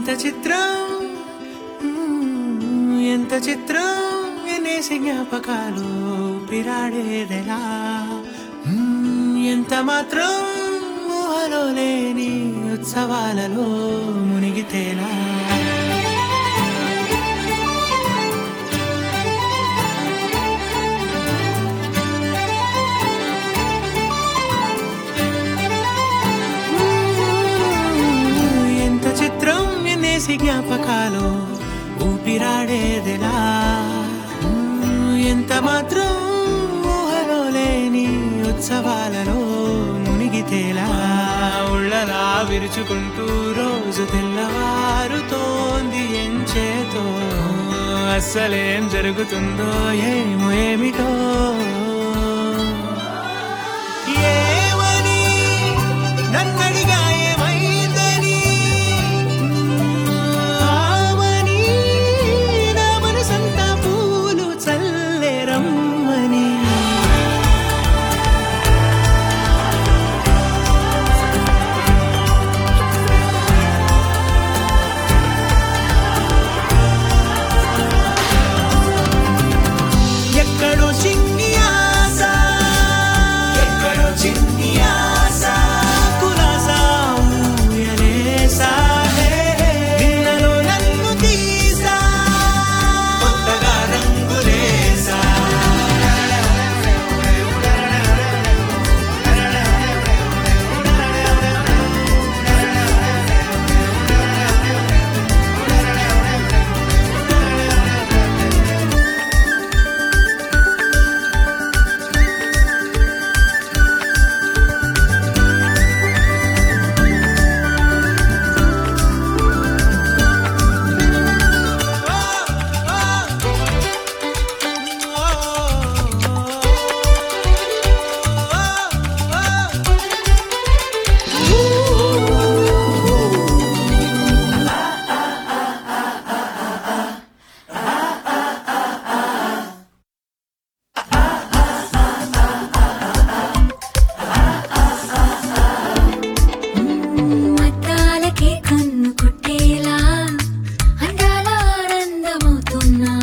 ఎంత చిత్రం మ్మ్, ఎంత చిత్రం ఎన్నేసి జ్ఞాపకాలు పిరాడేదెలా మ్మ్, ఎంత మాత్రం ఊహలో లేని ఉత్సవాలలో మునిగితేలా ఎంత చిత్రం ఎన్నేసి జ్ఞాపకాలు ఊపిరాడేదిలా ఎంత మాత్రం ఊహలో లేని ఉత్సవాలలో మునిగితేలా ఉళ్ళలా విరుచుకుంటూ రోజు తెల్లవారుతోంది ఎంచేతో అస్సలేం జరుగుతుందో ఏమో ఏమిటో ఏమని నన్నడిగా ఏమైందని ఆమని నా మనసంతా పూలు చల్లేరమ్మని ఎక్కడో చిన్ని ఆశ ఎక్కడో చిన్ని ఆశ కులాసా ఊయలేసా నిన్నలో నన్ను తీసా కొత్తగా రంగులేసా మతాలకే కన్ను కొట్టేలా అందాల ఆనందమవుతున్నా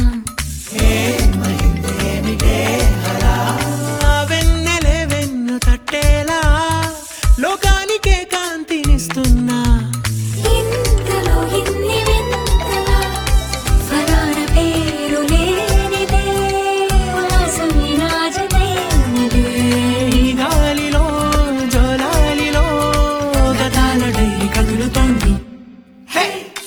వెన్నెలే వెన్ను తట్టేలా లోకానికే కాంతినిస్తున్నా ఇంతలో ఇన్ని వింతలా ఫలాన పేరు లేనిదే వాసమి రాజదైనదే ఈ గాలిలో జోలాలిలో గతాల డైరీ కదులుతోంది హే!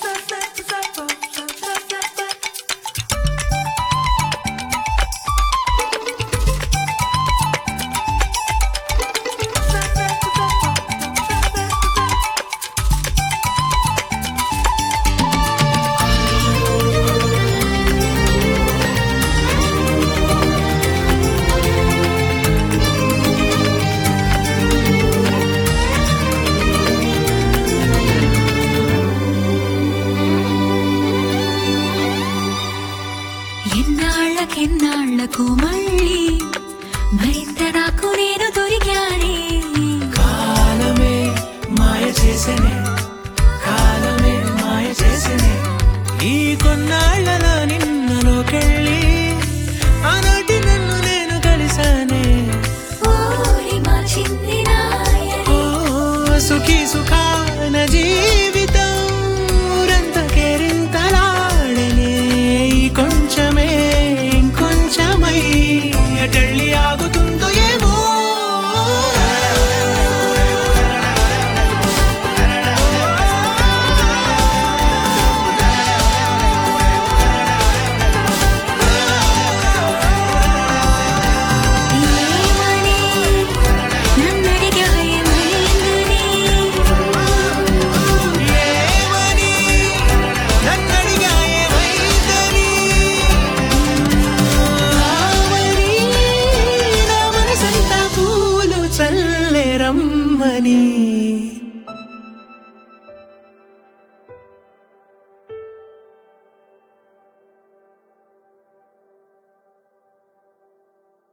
ఎన్నాళ్ళకెన్నాళ్లకు మళ్ళీ మరింత నాకు నేను దొరికానే కాలమే మాయ చేసనే కాలమే మాయ చేసనే ఈ కొన్నాళ్ళలో నిన్నలోకెళ్ళి ఆనాటి నన్ను నేను కలిసానే ఓరి మా చిన్ని నాయనే ఓ సుఖీ సుఖాన జీవితం